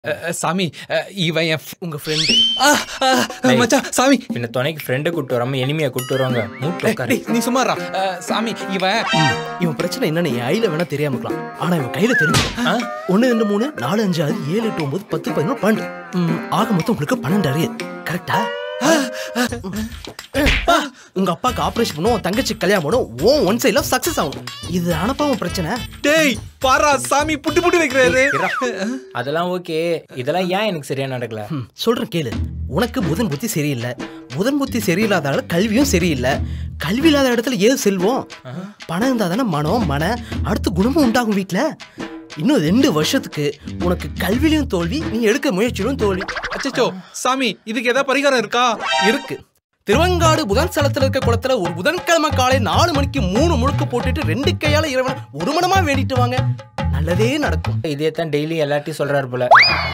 அஹ், சாமி அஹ், இவன் என் ஃப்- உங்க ஃப்ரெண்டு ஆ, மச்சான் சாமி பின்ன துணைக்கு ஃப்ரெண்டை கூப்பிட்டு வராம எனிமையை கூப்பிட்டு வருவாங்க மூட்டு ஏய், உட்காரு டேய், நீ சும்மாறா அஹ், சாமி இவன் இவன் பிரச்சனை என்னன்னு என் ஐல வேணா தெரியாம இருக்கலாம் ஆனா இவன் கையில தெரிஞ்சு ஆ? ஒன்னு ரெண்டு மூணு நாலு அஞ்சு ஆறு ஏழு எட்டு ஒன்பது பத்து பதினொன்று பன்னெண்டு ம், ஆக மொத்தம் உங்களுக்கு பன்னெண்டு அறியது கரெக்டா உங்க அப்பாக்கு ஆபரேஷன் பண்ணும் உன் தங்கச்சி கல்யாணம் பண்ணும் ஓன் ஒன் சைட்ல சக்சஸ் ஆகும் இது அனுப்பா உன் பிரச்சனை டேய் பாரா சாமி புட்டு புட்டு வைக்கிறாரு அதெல்லாம் ஓகே இதெல்லாம் ஏன் எனக்கு சரியா நடக்கல ம், சொல்றேன் கேளு உனக்கு புதன் புத்தி சரியில்லை புதன் புத்தி சரியில்லாதால கல்வியும் சரியில்லை கல்வி இல்லாத இடத்துல ஏது செல்வம் பணம் இருந்தா தானே மனம் மன அடுத்து குணமும் உண்டாகும் வீட்ல இன்னும் ரெண்டு வருஷத்துக்கு உனக்கு கல்வியிலும் தோல்வி நீ எடுக்க முயற்சியிலும் தோல்வி அச்சச்சோ சாமி இதுக்கு ஏதாவது பரிகாரம் இருக்கா இருக்கு திருவங்காடு புதன் ஸ்தலத்துல இருக்க குளத்துல ஒரு புதன்கிழமை காலை நாலு மணிக்கு மூணு முழுக்க போட்டுட்டு ரெண்டு கையால இறைவன் ஒரு மணமா வேண்டிட்டு வாங்க நல்லதே நடக்கும் இதே தான் டெய்லி எல்லாத்தையும் சொல்றாரு போல